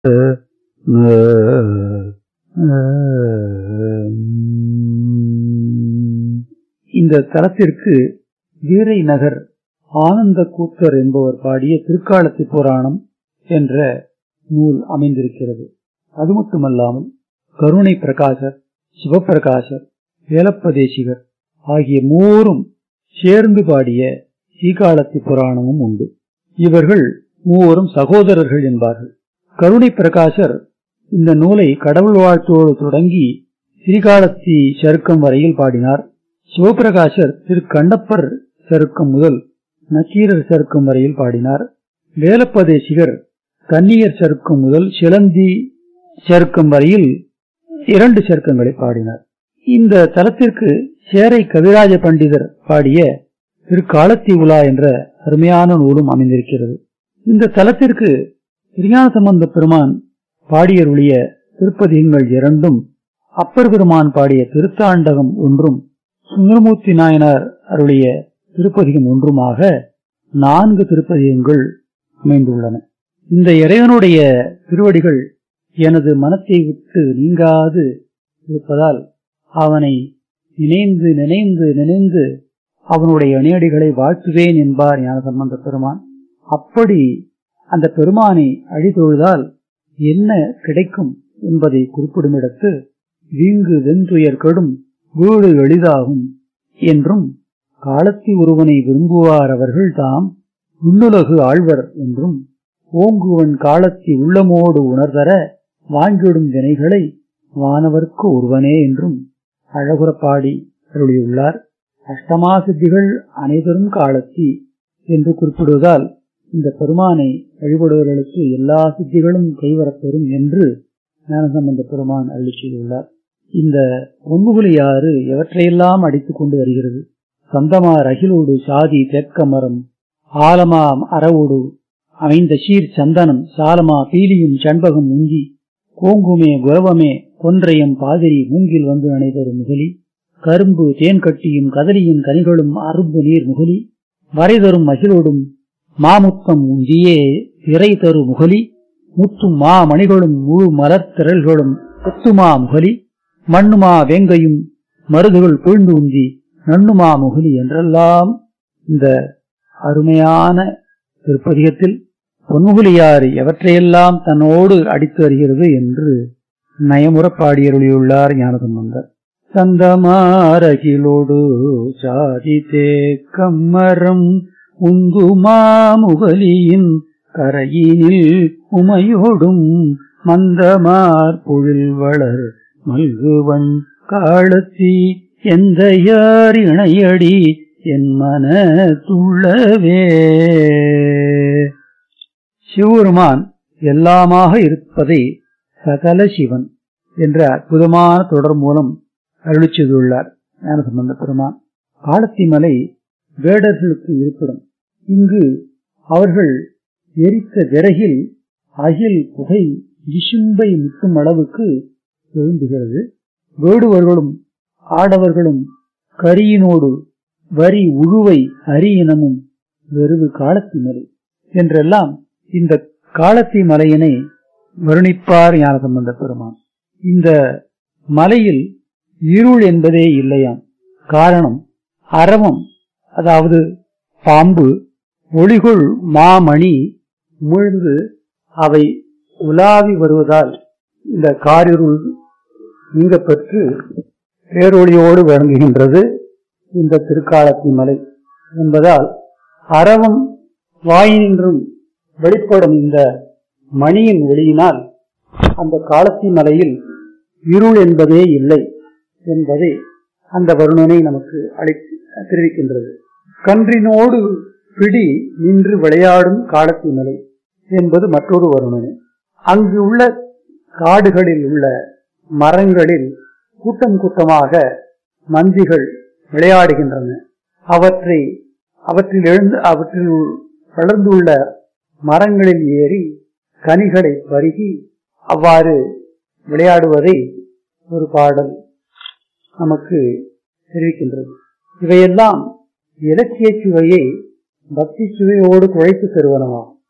இந்த தலத்திற்கு வீரை நகர் ஆனந்த கூத்தர் என்பவர் பாடிய திருக்காலத்தி புராணம் என்ற நூல் அமைந்திருக்கிறது அது மட்டுமல்லாமல் கருணை பிரகாசர் சிவபிரகாசர் வேலப்பதேசிகர் ஆகிய மூவரும் சேர்ந்து பாடிய சீகாலத்தி புராணமும் உண்டு இவர்கள் மூவரும் சகோதரர்கள் என்பார்கள் கருணை பிரகாசர் இந்த நூலை கடவுள் வாழ்த்தோடு தொடங்கி ஸ்ரீகாலத்தி சருக்கம் வரையில் பாடினார் சிவபிரகாசர் திரு கண்ணப்பர் சருக்கம் முதல் நக்கீரர் சருக்கம் வரையில் பாடினார் வேலப்பதேசிகர் கன்னியர் சருக்கம் முதல் சிலந்தி சருக்கம் வரையில் இரண்டு சருக்கங்களை பாடினார் இந்த தலத்திற்கு சேரை கவிராஜ பண்டிதர் பாடிய திருக்காலத்தி உலா என்ற அருமையான நூலும் அமைந்திருக்கிறது இந்த தலத்திற்கு திருஞான சம்பந்த பெருமான் பாடியருளிய திருப்பதிகங்கள் இரண்டும் அப்பர் பெருமான் பாடிய திருத்தாண்டகம் ஒன்றும் சுந்தரமூர்த்தி நாயனார் அருளிய திருப்பதிகம் ஒன்றுமாக நான்கு திருப்பதிகங்கள் அமைந்துள்ளன இந்த இறைவனுடைய திருவடிகள் எனது மனத்தை விட்டு நீங்காது இருப்பதால் அவனை நினைந்து நினைந்து நினைந்து அவனுடைய இணையடிகளை வாழ்த்துவேன் என்பார் ஞானசம்பந்த பெருமான் அப்படி அந்த பெருமானை அழிதொழுதால் என்ன கிடைக்கும் என்பதை குறிப்பிடும் இடத்து வீங்கு வெந்துயர் கெடும் வீடு எளிதாகும் என்றும் காலத்தி ஒருவனை விரும்புவார் அவர்கள் தாம் விண்ணுலகு ஆழ்வர் என்றும் ஓங்குவன் காலத்தி உள்ளமோடு உணர்தர வாங்கிடும் வினைகளை வானவர்க்கு ஒருவனே என்றும் அழகுற பாடி அருளியுள்ளார் அஷ்டமா சித்திகள் அனைவரும் காலத்தி என்று குறிப்பிடுவதால் இந்த பெருமானை வழிபடுவர்களுக்கு எல்லா சித்திகளும் கைவரப்பெறும் என்று ஞானசம்பந்த பெருமான் அருளி செய்துள்ளார் இந்த ஒன்முகுலியாறு எவற்றையெல்லாம் அடித்துக் கொண்டு வருகிறது சந்தமார் அகிலோடு சாதி தெற்க மரம் ஆலமா அறவோடு அமைந்த சீர் சந்தனம் சாலமா பீலியும் சண்பகம் உங்கி கோங்குமே குரவமே கொன்றையம் பாதிரி மூங்கில் வந்து அணைதரும் முகலி கரும்பு தேன் கட்டியும் கதலியும் கனிகளும் அரும்பு நீர் முகலி வரைதரும் மகிழோடும் மாமுத்தம் உஞ்சியே திரை தரு முகலி முத்தும் மா மணிகளும் முழு மலர் திரள்களும் கொத்துமா முகலி மண்ணுமா வேங்கையும் மருதுகள் பூழ்ந்து உந்தி நண்ணுமா முகலி என்றெல்லாம் இந்த அருமையான திருப்பதிகத்தில் பொன்முகுலியாறு எவற்றையெல்லாம் தன்னோடு அடித்து வருகிறது என்று நயமுற பாடியருளியுள்ளார் ஞானசம்பந்தர் சந்தமாரகிலோடு சாதி தேக்கம்மரம் உந்துமாமுகலியின் கரையினில் உமையோடும் மந்தமார் பொழில் வளர் மல்குவன் காலத்தி எந்த யார் இணையடி என் மன துள்ளவே சிவபெருமான் எல்லாமாக இருப்பதை சகல சிவன் என்ற அற்புதமான தொடர் மூலம் அருளி செய்துள்ளார் ஞானசம்பந்த பெருமான் காலத்தி மலை வேடர்களுக்கு இருப்பிடம் இங்கு அவர்கள் எரித்த விறகில் அகில் புகை விசும்பை முட்டும் அளவுக்கு எழும்புகிறது வேடுவர்களும் ஆடவர்களும் கரியினோடு வரி உழுவை அரியனமும் வெறுவு காலத்தி மலை என்றெல்லாம் இந்த காலத்தி மலையினை வருணிப்பார் ஞானசம்பந்த பெருமான் இந்த மலையில் இருள் என்பதே இல்லையாம் காரணம் அரவம் அதாவது பாம்பு ஒளிகுள் மாமணி உமிழ்ந்து அவை உலாவி வருவதால் இந்த காரிருள் நீங்க பெற்று பேரொழியோடு விளங்குகின்றது இந்த திருக்காலத்தி மலை என்பதால் அரவம் வாயினின்றும் வெளிப்படும் இந்த மணியின் ஒளியினால் அந்த காலத்தி மலையில் இருள் என்பதே இல்லை என்பதை அந்த வருணனை நமக்கு அளி தெரிவிக்கின்றது கன்றினோடு பிடி நின்று விளையாடும் காலத்தி மலை என்பது மற்றொரு வருணனை அங்கு உள்ள காடுகளில் உள்ள மரங்களில் கூட்டம் கூட்டமாக மந்திகள் விளையாடுகின்றன அவற்றை அவற்றில் எழுந்து அவற்றில் வளர்ந்துள்ள மரங்களில் ஏறி கனிகளை பருகி அவ்வாறு விளையாடுவதை ஒரு பாடல் நமக்கு தெரிவிக்கின்றது இவையெல்லாம் இலக்கிய சுவையை பக்தி சுவையோடு குழைத்து தருவனவாகும்